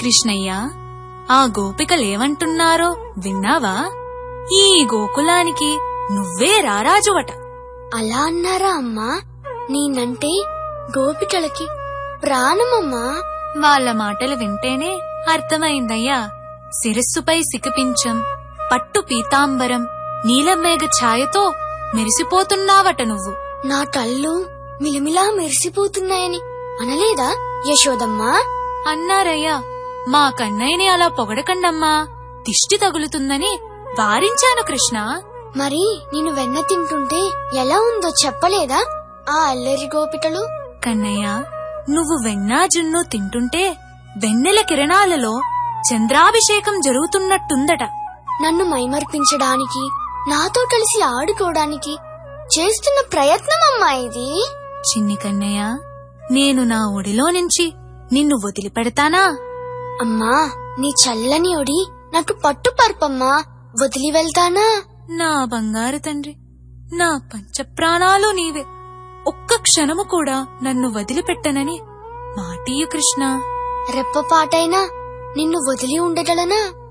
కృష్ణయ్య ఆ గోపికలేమంటున్నారో విన్నావా ఈ గోకులానికి నువ్వే రారాజువట అలా అన్నారా అమ్మా నేనంటే గోపికలకి ప్రాణమమ్మా వాళ్ళ మాటలు వింటేనే అర్థమైందయ్యా శిరస్సుపై సికిపించం పట్టు పీతాంబరం నీలమేఘ ఛాయతో మెరిసిపోతున్నావట నువ్వు నా కళ్ళు మిలమిలా మెరిసిపోతున్నాయని అనలేదా యశోదమ్మా అన్నారయ్యా మా కన్నయ్యని అలా పొగడకండమ్మా దిష్టి తగులుతుందని వారించాను కృష్ణ మరి నేను వెన్న తింటుంటే ఎలా ఉందో చెప్పలేదా ఆ అల్లరి గోపికలు కన్నయ్య నువ్వు వెన్నా జున్ను తింటుంటే వెన్నెల కిరణాలలో చంద్రాభిషేకం జరుగుతున్నట్టుందట నన్ను మైమర్పించడానికి నాతో కలిసి ఆడుకోవడానికి చేస్తున్న ప్రయత్నం అమ్మా ఇది చిన్ని కన్నయ్య నేను నా ఒడిలో నుంచి నిన్ను వదిలిపెడతానా అమ్మా నీ చల్లని ఒడి నాకు పట్టు పరుపమ్మా వదిలి వెళ్తానా నా బంగారు తండ్రి నా పంచప్రాణాలు నీవే ఒక్క క్షణము కూడా నన్ను వదిలిపెట్టనని మాటీయు కృష్ణ రెప్పపాటైనా నిన్ను వదిలి ఉండగలనా